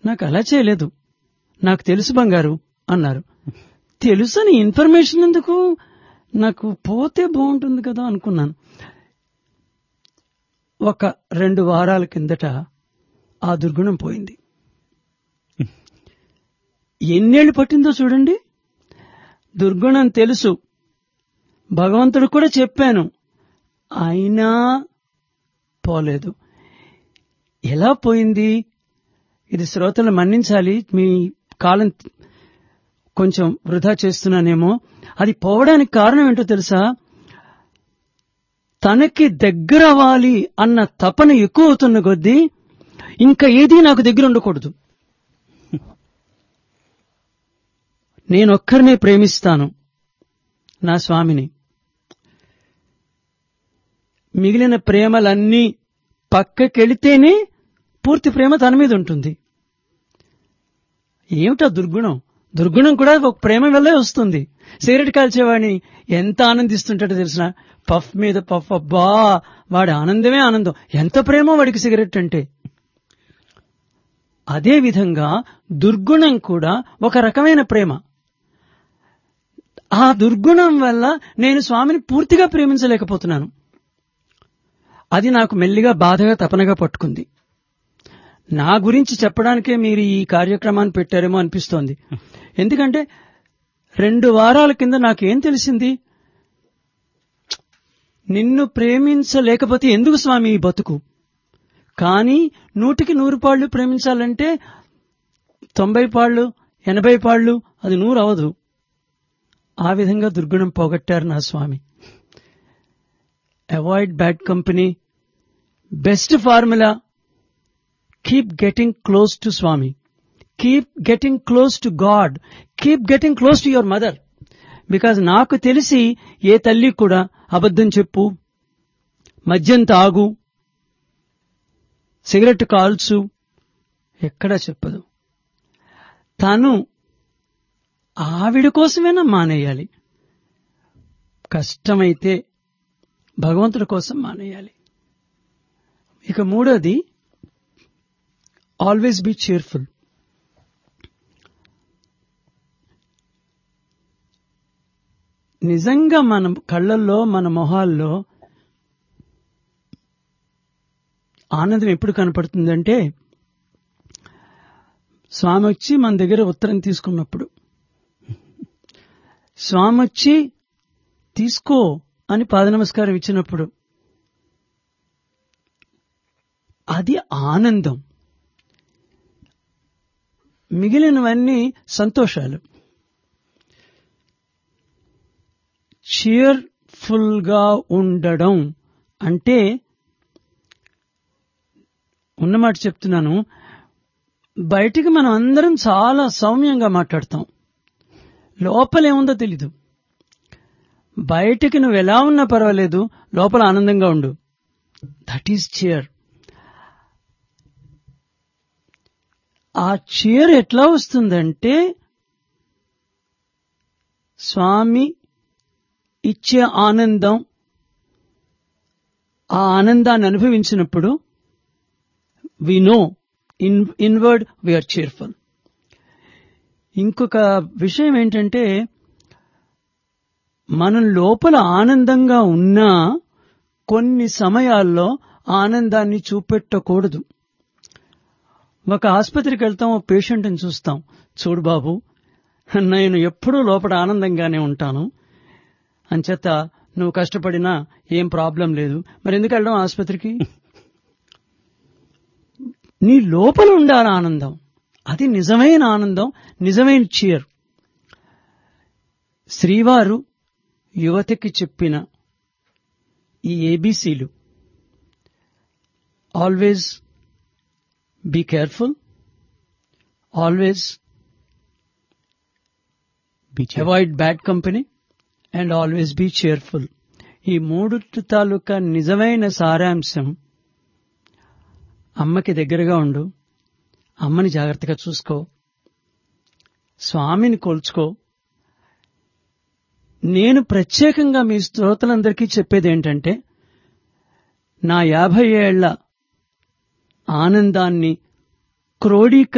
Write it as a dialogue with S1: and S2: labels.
S1: నాకు అలా చేయలేదు నాకు తెలుసు బంగారు అన్నారు తెలుసని ఇన్ఫర్మేషన్ ఎందుకు నాకు పోతే బాగుంటుంది కదా అనుకున్నాను ఒక రెండు వారాల కిందట ఆ దుర్గుణం పోయింది ఎన్నేళ్లు పట్టిందో చూడండి దుర్గుణం తెలుసు భగవంతుడు కూడా చెప్పాను అయినా పోలేదు ఎలా పోయింది ఇది శ్రోతలు మన్నించాలి మీ కాలం కొంచెం వృధా చేస్తున్నానేమో అది పోవడానికి కారణం ఏంటో తెలుసా తనకి దగ్గర అవ్వాలి అన్న తపన ఎక్కువ అవుతున్న కొద్దీ ఇంకా ఏదీ నాకు దగ్గర ఉండకూడదు నేనొక్కరినే ప్రేమిస్తాను నా స్వామిని మిగిలిన ప్రేమలన్నీ పక్కకెళితేనే పూర్తి ప్రేమ తన మీద ఉంటుంది ఏమిటా దుర్గుణం దుర్గుణం కూడా ఒక ప్రేమ వల్లే వస్తుంది సిగరెట్ కాల్చేవాడిని ఎంత ఆనందిస్తుంటాడో తెలిసిన పఫ్ మీద పఫ్ అబ్బా వాడి ఆనందమే ఆనందం ఎంత ప్రేమో వాడికి సిగరెట్ అంటే అదే విధంగా దుర్గుణం కూడా ఒక రకమైన ప్రేమ ఆ దుర్గుణం వల్ల నేను స్వామిని పూర్తిగా ప్రేమించలేకపోతున్నాను అది నాకు మెల్లిగా బాధగా తపనగా పట్టుకుంది నా గురించి చెప్పడానికే మీరు ఈ కార్యక్రమాన్ని పెట్టారేమో అనిపిస్తోంది ఎందుకంటే రెండు వారాల కింద నాకేం తెలిసింది నిన్ను ప్రేమించలేకపోతే ఎందుకు స్వామి ఈ బతుకు కానీ నూటికి నూరు పాళ్ళు ప్రేమించాలంటే తొంభై పాళ్ళు ఎనభై పాళ్ళు అది నూరు అవదు ఆ విధంగా దుర్గుణం పోగొట్టారు నా Swami avoid bad company best formula keep getting close to Swami keep getting close to God keep getting close to your mother because నాకు తెలిసి ఏ తల్లి కూడా అబద్ధం చెప్పు మద్యం తాగు సిగరెట్ కాల్చు ఎక్కడా చెప్పదు తను ఆవిడ కోసమైనా మానేయాలి కష్టమైతే భగవంతుడి కోసం మానేయాలి ఇక మూడోది ఆల్వేస్ బీ cheerful నిజంగా మన కళ్ళల్లో మన మొహాల్లో ఆనందం ఎప్పుడు కనపడుతుందంటే స్వామి వచ్చి మన దగ్గర ఉత్తరం తీసుకున్నప్పుడు స్వామి వచ్చి తీసుకో అని పాద నమస్కారం ఇచ్చినప్పుడు అది ఆనందం మిగిలినవన్నీ సంతోషాలు cheerful గా ఉండడం అంటే ఉన్నమాట చెప్తున్నాను బయటికి మనం అందరం చాలా సౌమ్యంగా మాట్లాడతాం లోపల ఏముందో తెలీదు బయటికి నువ్వు ఎలా ఉన్నా పర్వాలేదు లోపల ఆనందంగా ఉండు దట్ ఈస్ చీర్ ఆ చీర్ ఎట్లా వస్తుందంటే స్వామి ఇచ్చే ఆనందం ఆ ఆనందాన్ని అనుభవించినప్పుడు we know in inward we are cheerful ఇంకొక విషయం ఏంటంటే మనం లోపల ఆనందంగా ఉన్నా కొన్ని సమయాల్లో ఆనందాన్ని చూపెట్టకూడదు ఒక ఆసుపత్రికి వెళ్తాం ఒక పేషెంట్ని చూస్తాం చూడు బాబు నేను ఎప్పుడూ లోపల ఆనందంగానే ఉంటాను అంచేత నువ్వు కష్టపడినా ఏం ప్రాబ్లం లేదు మరి ఎందుకు వెళ్ళడం ఆసుపత్రికి నీ లోపల ఉండాలి ఆనందం అది నిజమైన ఆనందం నిజమైన చీర్ శ్రీవారు యువతకి చెప్పిన ఈ ఏబీసీలు always be careful always
S2: Be cheerful.
S1: Avoid bad company and always be cheerful ఈ మూడు తాలూకా నిజమైన సారాంశం అమ్మకి దగ్గరగా ఉండు అమ్మని జాగ్రత్తగా చూసుకో స్వామిని కొల్చుకో నేను ప్రత్యేకంగా మీ శ్రోతలందరికీ చెప్పేది ఏంటంటే నా యాభై ఏళ్ల ఆనందాన్ని క్రోడీక